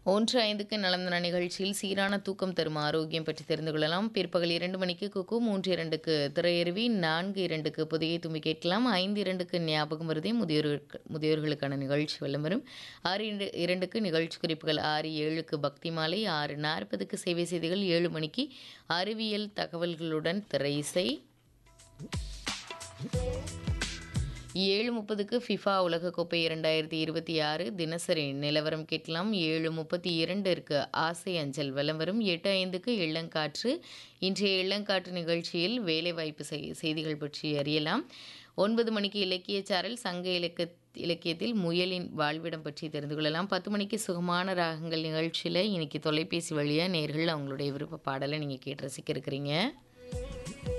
ஒன்று ஐந்துக்கு நலந்தன நிகழ்ச்சியில் சீரான தூக்கம் தரும் ஆரோக்கியம் பற்றி தெரிந்து கொள்ளலாம் பிற்பகல் இரண்டு மணிக்கு குக்கு மூன்று இரண்டுக்கு திரையருவி நான்கு இரண்டுக்கு புதிய தும்பி கேட்கலாம் ஐந்து இரண்டுக்கு ஞாபகம் வருதே முதியோர்களுக்கு முதியோர்களுக்கான நிகழ்ச்சி வல்லம் வரும் ஆறு இரண்டு இரண்டுக்கு நிகழ்ச்சி குறிப்புகள் ஆறு ஏழுக்கு பக்தி மாலை ஆறு நாற்பதுக்கு சேவை செய்திகள் ஏழு மணிக்கு அறிவியல் தகவல்களுடன் திரை இசை ஏழு முப்பதுக்கு ஃபிஃபா உலகக்கோப்பை இரண்டாயிரத்தி இருபத்தி ஆறு தினசரி நிலவரம் கேட்கலாம் ஏழு முப்பத்தி இரண்டிற்கு ஆசை அஞ்சல் விளம்பரம் எட்டு ஐந்துக்கு இளங்காற்று இன்றைய இளங்காற்று நிகழ்ச்சியில் வேலைவாய்ப்பு செய் செய்திகள் பற்றி அறியலாம் ஒன்பது மணிக்கு இலக்கிய சாரல் சங்க இலக்க இலக்கியத்தில் முயலின் வாழ்விடம் பற்றி தெரிந்து கொள்ளலாம் பத்து மணிக்கு சுகமான ராகங்கள் நிகழ்ச்சியில் இன்னைக்கு தொலைபேசி வழியாக நேர்கள் அவங்களுடைய விருப்ப பாடலை நீங்கள் கேட்டு ரசிக்க இருக்கிறீங்க